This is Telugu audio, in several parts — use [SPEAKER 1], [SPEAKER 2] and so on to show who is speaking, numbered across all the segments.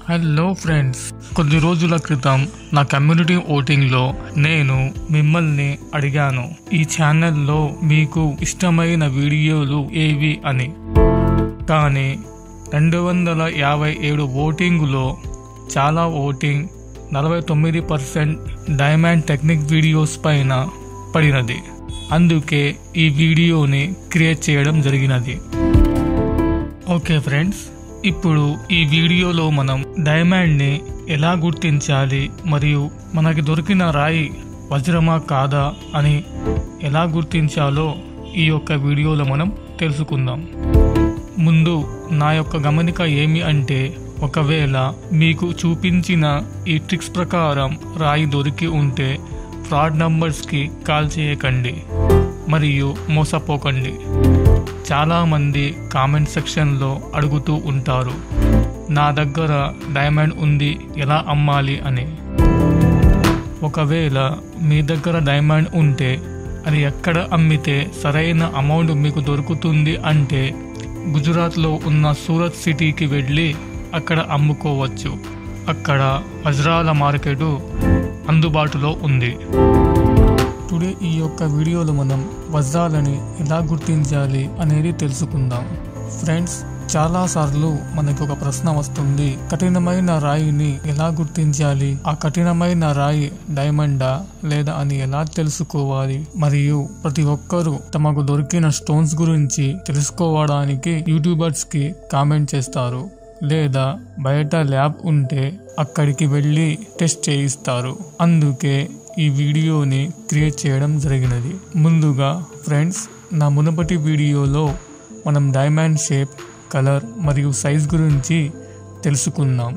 [SPEAKER 1] హలో ఫ్రెండ్స్ కొద్ది రోజుల క్రితం నా కమ్యూనిటీ ఓటింగ్లో నేను మిమ్మల్ని అడిగాను ఈ ఛానల్లో మీకు ఇష్టమైన వీడియోలు ఏవి అని కానీ రెండు వందల యాభై ఏడు ఓటింగులో చాలా ఓటింగ్ నలభై తొమ్మిది పర్సెంట్ డైమండ్ టెక్నిక్ వీడియోస్ పైన పడినది అందుకే ఈ వీడియోని క్రియేట్ చేయడం జరిగినది ఓకే ఫ్రెండ్స్ ఇప్పుడు ఈ వీడియోలో మనం డైమండ్ని ఎలా గుర్తించాలి మరియు మనకి దొరికిన రాయి వజ్రమా కాదా అని ఎలా గుర్తించాలో ఈ యొక్క వీడియోలో మనం తెలుసుకుందాం ముందు నా యొక్క గమనిక ఏమి అంటే ఒకవేళ మీకు చూపించిన ఈ ట్రిక్స్ ప్రకారం రాయి దొరికి ఉంటే ఫ్రాడ్ నంబర్స్కి కాల్ చేయకండి మరియు మోసపోకండి చాలామంది కామెంట్ సెక్షన్లో అడుగుతూ ఉంటారు నా దగ్గర డైమండ్ ఉంది ఎలా అమ్మాలి అని ఒకవేళ మీ దగ్గర డైమండ్ ఉంటే అది ఎక్కడ అమ్మితే సరైన అమౌంట్ మీకు దొరుకుతుంది అంటే గుజరాత్లో ఉన్న సూరత్ సిటీకి వెళ్ళి అక్కడ అమ్ముకోవచ్చు అక్కడ వజ్రాల మార్కెట్ అందుబాటులో ఉంది టుడే ఈ యొక్క వీడియోలో మనం వజ్రాలని ఎలా గుర్తించాలి అనేది తెలుసుకుందాం ఫ్రెండ్స్ చాలా సార్లు మనకి ఒక ప్రశ్న వస్తుంది కఠినమైన రాయిని ఎలా గుర్తించాలి ఆ కఠినమైన రాయి డైమండా లేదా అని ఎలా తెలుసుకోవాలి మరియు ప్రతి ఒక్కరూ తమకు దొరికిన స్టోన్స్ గురించి తెలుసుకోవడానికి యూట్యూబర్స్ కి కామెంట్ చేస్తారు లేదా బయట ల్యాబ్ ఉంటే అక్కడికి వెళ్ళి టెస్ట్ చేయిస్తారు అందుకే ఈ వీడియోని క్రియేట్ చేయడం జరిగినది ముందుగా ఫ్రెండ్స్ నా మునుపటి వీడియోలో మనం డైమండ్ షేప్ కలర్ మరియు సైజ్ గురించి తెలుసుకుందాం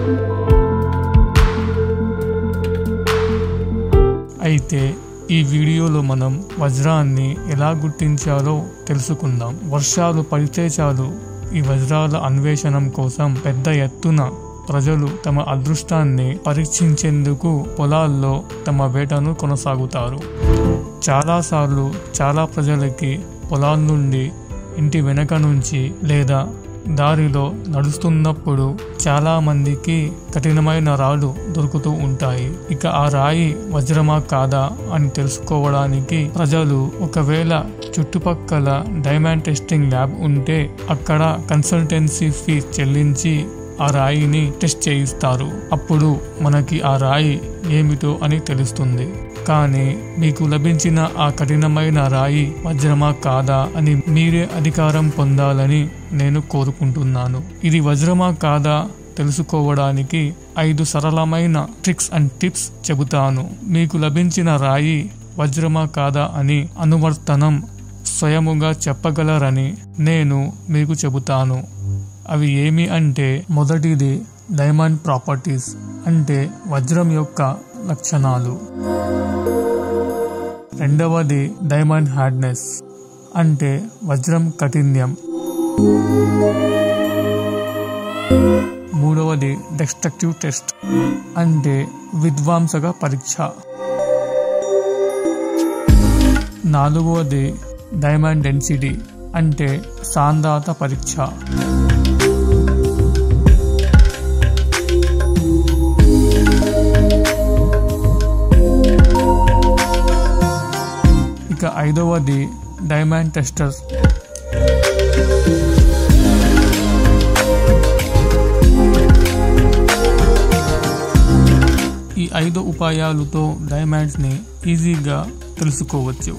[SPEAKER 1] అయితే ఈ వీడియోలో మనం వజ్రాన్ని ఎలా గుర్తించాలో తెలుసుకుందాం వర్షాలు పడితే చాలు ఈ వజ్రాల అన్వేషణం కోసం పెద్ద ఎత్తున ప్రజలు తమ అదృష్టాన్ని పరీక్షించేందుకు పొలాల్లో తమ వేటను కొనసాగుతారు చాలాసార్లు చాలా ప్రజలకి పొలాల నుండి ఇంటి వెనక నుంచి లేదా దారిలో నడుస్తున్నప్పుడు చాలా మందికి కఠినమైన రాళ్ళు దొరుకుతూ ఉంటాయి ఇక ఆ రాయి వజ్రమా కాదా అని తెలుసుకోవడానికి ప్రజలు ఒకవేళ చుట్టుపక్కల డైమండ్ టెస్టింగ్ ల్యాబ్ ఉంటే అక్కడ కన్సల్టెన్సీ ఫీ చెల్లించి ఆ రాయిని టెస్ట్ చేయిస్తారు అప్పుడు మనకి ఆ రాయి ఏమిటో అని తెలుస్తుంది కానీ మీకు లభించిన ఆ కఠినమైన రాయి వజ్రమా కాదా అని మీరే అధికారం పొందాలని నేను కోరుకుంటున్నాను ఇది వజ్రమా కాదా తెలుసుకోవడానికి ఐదు సరళమైన ట్రిక్స్ అండ్ టిప్స్ చెబుతాను మీకు లభించిన రాయి వజ్రమా కాదా అని అనువర్తనం స్వయముగా చెప్పగలరని నేను మీకు చెబుతాను అవి ఏమి అంటే మొదటిది డైమండ్ ప్రాపర్టీస్ అంటే వజ్రం యొక్క లక్షణాలు రెండవది డైమండ్ హార్డ్నెస్ అంటే వజ్రం కఠిన్యం మూడవది డెస్ట్రక్టివ్ టెస్ట్ అంటే విధ్వంసక పరీక్ష నాలుగవది డైమండ్ డెన్సిటీ అంటే సాంద్రత పరీక్ష ఇక ఐదవది డైమండ్ టెస్టర్ ఈ ఐదు ఉపాయాలతో డైమండ్స్ ని ఈజీగా తెలుసుకోవచ్చు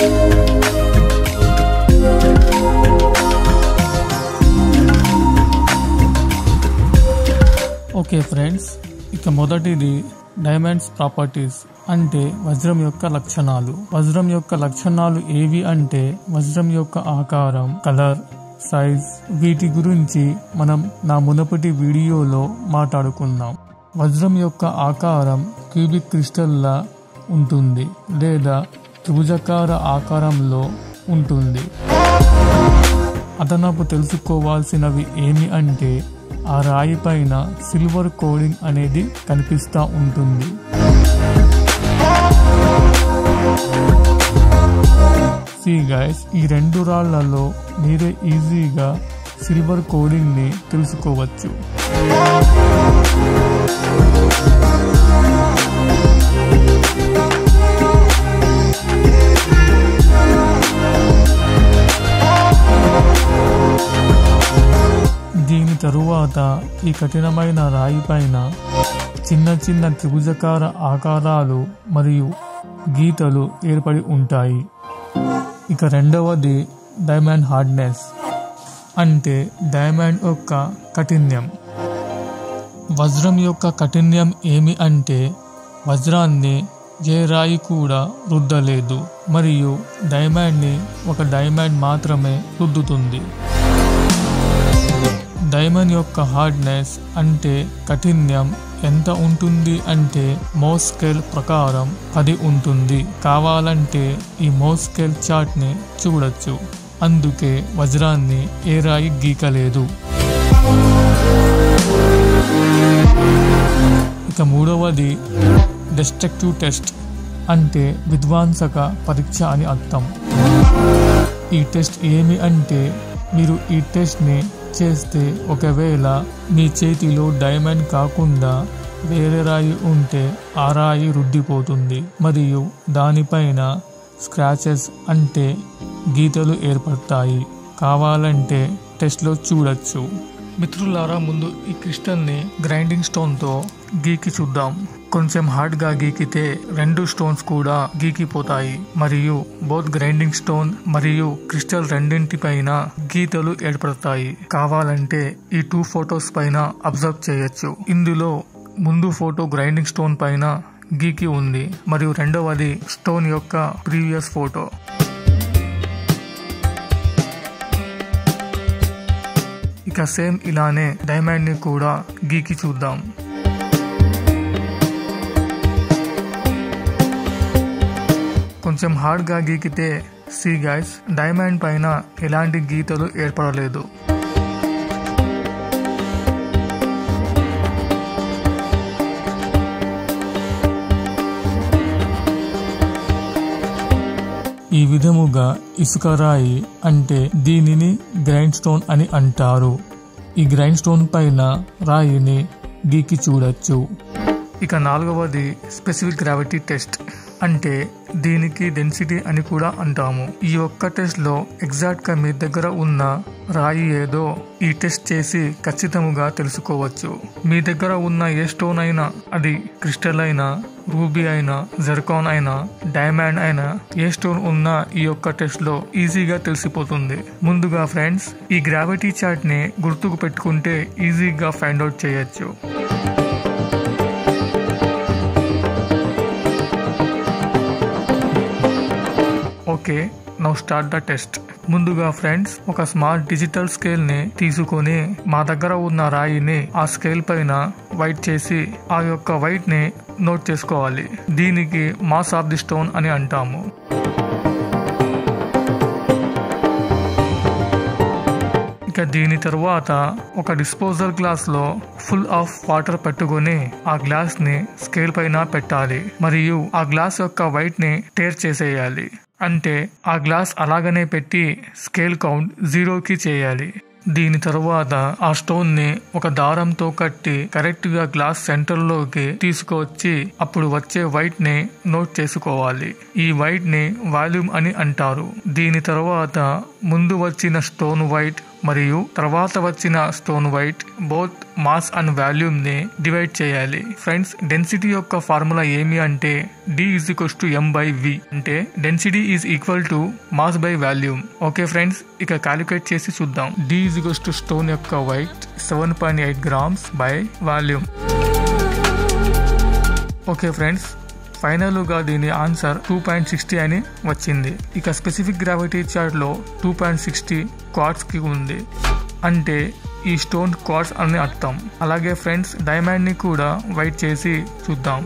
[SPEAKER 1] ఓకే ఫ్రెండ్స్ ఇక మొదటిది డైమండ్స్ ప్రాపర్టీస్ అంటే వజ్రం యొక్క లక్షణాలు వజ్రం యొక్క లక్షణాలు ఏవి అంటే వజ్రం యొక్క ఆకారం కలర్ సైజ్ వీటి గురించి మనం నా మునుపటి వీడియోలో మాట్లాడుకుందాం వజ్రం యొక్క ఆకారం క్యూబిక్ క్రిస్టల్లా ఉంటుంది లేదా త్రిభుజకార ఆకారంలో ఉంటుంది అదనపు తెలుసుకోవాల్సినవి ఏమి అంటే ఆ రాయి పైన సిల్వర్ కోడింగ్ అనేది కనిపిస్తూ ఉంటుంది సి గైస్ ఈ రెండు రాళ్లలో మీరే ఈజీగా సిల్వర్ కోడింగ్ని తెలుసుకోవచ్చు దీని తరువాత ఈ కఠినమైన రాయి పైన చిన్న చిన్న త్రిభుజకార ఆకారాలు మరియు గీతలు ఏర్పడి ఉంటాయి ఇక రెండవది డైమండ్ హార్డ్నెస్ అంటే డైమండ్ యొక్క కఠిన్యం వజ్రం యొక్క కఠిన్యం ఏమి అంటే వజ్రాన్ని ఏ రాయి కూడా రుద్దలేదు మరియు డైమండ్ని ఒక డైమండ్ మాత్రమే రుద్దుతుంది డైమండ్ యొక్క హార్డ్నెస్ అంటే కఠిన్యం ఎంత ఉంటుంది అంటే మోస్ స్కేల్ ప్రకారం పది ఉంటుంది కావాలంటే ఈ మోస్ స్కేల్ చార్ట్ని చూడొచ్చు అందుకే వజ్రాన్ని ఏ రాయి గీకలేదు ఇక మూడవది డెస్ట్రక్టివ్ టెస్ట్ అంటే విధ్వంసక పరీక్ష అని అర్థం ఈ టెస్ట్ ఏమి అంటే మీరు ఈ టెస్ట్ని చేస్తే ఒకవేళ మీ చేతిలో డైమండ్ కాకుండా వేరే రాయి ఉంటే ఆ రాయి రుద్దిపోతుంది మరియు దానిపైన స్క్రాచెస్ అంటే గీతలు ఏర్పడతాయి కావాలంటే టెస్ట్లో చూడొచ్చు మిత్రులారా ముందు ఈ క్రిస్టల్ని గ్రైండింగ్ స్టోన్తో గీకి చూద్దాం కొంచెం హార్డ్గా గీకితే రెండు స్టోన్స్ కూడా గీకిపోతాయి మరియు బోత్ గ్రైండింగ్ స్టోన్ మరియు క్రిస్టల్ రెండింటి పైన గీతలు ఏర్పడతాయి కావాలంటే ఈ టూ ఫొటోస్ పైన అబ్జర్వ్ చేయొచ్చు ఇందులో ముందు ఫోటో గ్రైండింగ్ స్టోన్ పైన గీకి ఉంది మరియు రెండవది స్టోన్ యొక్క ప్రీవియస్ ఫోటో ఇక సేమ్ ఇలానే డైమండ్ ని కూడా గీకి చూద్దాం కొంచెం హార్డ్ గా గీకితే సి గైస్ డైమండ్ పైన ఎలాంటి గీతలు ఏర్పడలేదు ఈ విధముగా ఇసుక రాయి అంటే దీనిని గ్రైండ్ స్టోన్ అని అంటారు ఈ గ్రైండ్ స్టోన్ పైన రాయిని గీకి చూడొచ్చు ఇక నాలుగవది స్పెసిఫిక్ గ్రావిటీ టెస్ట్ అంటే దీనికి డెన్సిటీ అని కూడా అంటాము ఈ ఒక్క టెస్ట్ లో ఎగ్జాక్ట్ గా మీ దగ్గర ఉన్న రాయి ఏదో ఈ టెస్ట్ చేసి ఖచ్చితముగా తెలుసుకోవచ్చు మీ దగ్గర ఉన్న ఏ స్టోన్ అయినా అది క్రిస్టల్ అయినా రూబీ అయినా జెర్కాన్ అయినా డైమండ్ అయినా ఏ స్టోన్ ఉన్నా ఈ యొక్క టెస్ట్ లో ఈజీగా తెలిసిపోతుంది ముందుగా ఫ్రెండ్స్ ఈ గ్రావిటీ చార్ట్ ని గుర్తుకు పెట్టుకుంటే ఈజీగా ఫైండ్ అవుట్ చేయొచ్చు okay now start the test ముందుగా ఫ్రెండ్స్ ఒక స్మాల్ డిజిటల్ స్కేల్ ని తీసుకొని మా దగ్గర ఉన్న రాయిని ఆ స్కేల్ పైన వైట్ చేసి ఆ యొక్క వైట్ ని నోట్ చేసుకోవాలి దీనికి మాస్ ఆఫ్ ది స్టోన్ అని అంటాము ఇక దీని తరువాత ఒక డిస్పోజల్ గ్లాస్ లో ఫుల్ ఆఫ్ వాటర్ పెట్టుకొని ఆ గ్లాస్ ని స్కేల్ పైన పెట్టాలి మరియు ఆ గ్లాస్ యొక్క వైట్ ని టేర్ చేసేయాలి అంటే ఆ గ్లాస్ అలాగనే పెట్టి స్కేల్ కౌంట్ జీరోకి చేయాలి దీని తరువాత ఆ స్టోన్ ని ఒక దారంతో కట్టి కరెక్ట్ గా గ్లాస్ సెంటర్ లోకి తీసుకువచ్చి అప్పుడు వచ్చే వైట్ ని నోట్ చేసుకోవాలి ఈ వైట్ ని వాల్యూమ్ అని అంటారు దీని తరువాత ముందు వచ్చిన స్టోన్ వైట్ మరియు తర్వాత వచ్చిన stone weight both mass and volume ని డివైడ్ చేయాలి ఫ్రెండ్స్ డెన్సిటీ యొక్క ఫార్ములా ఏమి అంటే D is equals to M by V అంటే density is equal to mass by volume okay friends ఇక క్యాలిక్యులేట్ చేసి చూద్దాం D is equals to stone యొక్క weight seven point eight grams by volume okay friends ఫైనల్గా దీని ఆన్సర్ టూ పాయింట్ సిక్స్టీ అని వచ్చింది ఇక స్పెసిఫిక్ గ్రావిటీ చార్ట్లో టూ పాయింట్ సిక్స్టీ క్వార్ట్స్కి ఉంది అంటే ఈ స్టోన్ క్వార్ట్స్ అని అర్థం అలాగే ఫ్రెండ్స్ డైమండ్ని కూడా వైట్ చేసి చూద్దాం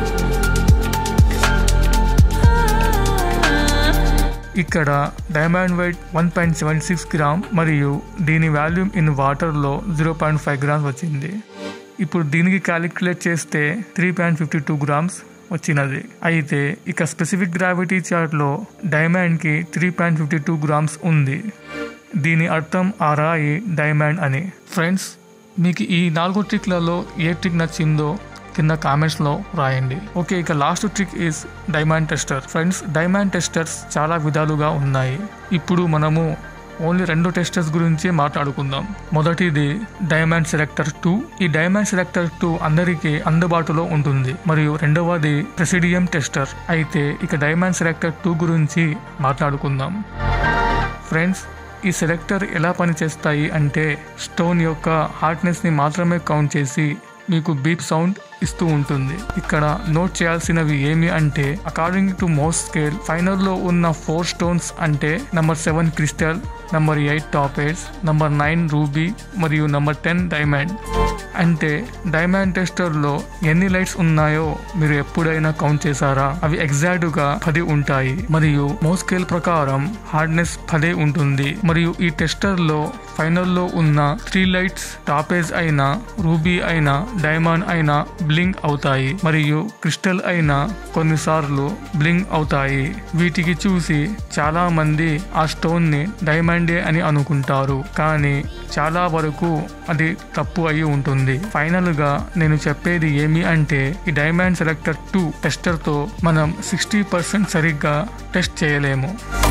[SPEAKER 1] ఇక్కడ diamond weight one point seven six gram మరియు దీని వాల్యూమ్ ఇన్ వాటర్లో జీరో పాయింట్ ఫైవ్ గ్రామ్స్ వచ్చింది ఇప్పుడు దీనికి క్యాలిక్యులేట్ చేస్తే three point fifty two grams వచ్చినది అయితే ఇక స్పెసిఫిక్ గ్రావిటీ చార్ట్లో డైమండ్కి three point fifty two grams ఉంది దీని అర్థం ఆ రాయి డైమండ్ అని ఫ్రెండ్స్ మీకు ఈ నాలుగు ట్రిక్లలో ఏ ట్రిక్ నచ్చిందో కింద కామెంట్స్లో రాయండి ఓకే ఇక last trick is diamond tester friends diamond testers చాలా విధాలుగా ఉన్నాయి ఇప్పుడు మనము ఓన్లీ రెండు టెస్టర్స్ గురించి మాట్లాడుకుందాం మొదటిది డైమండ్ సెలెక్టర్ టూ ఈ డైమండ్ సెలెక్టర్ టూ అందరికీ అందుబాటులో ఉంటుంది మరియు రెండవది ప్రెసిడియం టెస్టర్ అయితే ఇక డైమండ్ సెలెక్టర్ టూ గురించి మాట్లాడుకుందాం ఫ్రెండ్స్ ఈ సెలెక్టర్ ఎలా పనిచేస్తాయి అంటే స్టోన్ యొక్క హార్డ్నెస్ ని మాత్రమే కౌంట్ చేసి మీకు బీప్ సౌండ్ ఇస్తూ ఉంటుంది ఇక్కడ నోట్ చేయాల్సినవి ఏమి అంటే according to Mohs scale final లో ఉన్న ఫోర్ స్టోన్స్ అంటే number seven crystal number eight topaz number nine ruby మరియు నంబర్ టెన్ డైమండ్ అంటే డైమండ్ టెస్టర్ లో ఎన్ని లైట్స్ ఉన్నాయో మీరు ఎప్పుడైనా కౌంట్ చేశారా అవి ఎగ్జాక్ట్ గా పది ఉంటాయి మరియు మోస్ట్ స్కేల్ ప్రకారం హార్డ్నెస్ పదే ఉంటుంది మరియు ఈ టెస్టర్ లో ఫైనల్ లో ఉన్న త్రీ లైట్స్ టాపేజ్ అయినా రూబీ అయినా డైమండ్ అయినా బ్లింక్ అవుతాయి మరియు క్రిస్టల్ అయినా కొన్నిసార్లు బ్లింక్ అవుతాయి వీటికి చూసి చాలా మంది ఆ స్టోన్ ని డైమండే అని అనుకుంటారు కానీ చాలా వరకు అది తప్పు అయి ఉంటుంది ఫైనల్ గా నేను చెప్పేది ఏమి అంటే ఈ డైమండ్ సెలెక్టర్ టూ టెస్టర్ తో మనం సిక్స్టీ పర్సెంట్ సరిగ్గా టెస్ట్ చేయలేము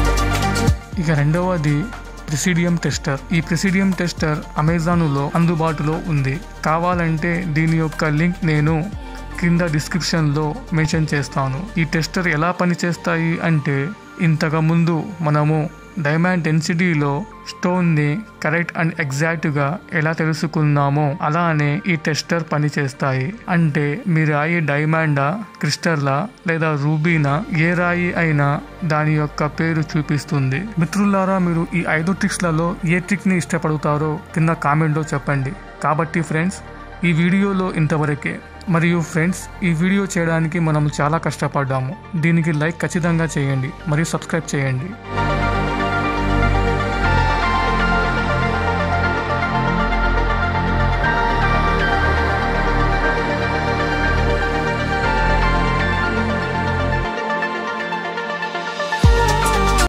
[SPEAKER 1] ఇక రెండవది ప్రెసిడియం టెస్టర్ ఈ ప్రెసిడియం టెస్టర్ అమెజాన్లో అందుబాటులో ఉంది కావాలంటే దీని యొక్క లింక్ నేను కింద డిస్క్రిప్షన్లో మెన్షన్ చేస్తాను ఈ టెస్టర్ ఎలా పనిచేస్తాయి అంటే ఇంతకు ముందు మనము డైమండ్ డెన్సిటీలో స్టోన్ని కరెక్ట్ అండ్ ఎగ్జాక్ట్గా ఎలా తెలుసుకున్నామో అలానే ఈ టెస్టర్ పనిచేస్తాయి అంటే మీ రాయి డైమండా క్రిస్టల్లా లేదా రూబీనా ఏ రాయి అయినా దాని యొక్క పేరు చూపిస్తుంది మిత్రులారా మీరు ఈ ఐదు ట్రిక్స్లలో ఏ ట్రిక్ని ఇష్టపడతారో కింద కామెంట్లో చెప్పండి కాబట్టి ఫ్రెండ్స్ ఈ వీడియోలో ఇంతవరకే మరియు ఫ్రెండ్స్ ఈ వీడియో చేయడానికి మనం చాలా కష్టపడ్డాము దీనికి లైక్ ఖచ్చితంగా చేయండి మరియు సబ్స్క్రైబ్ చేయండి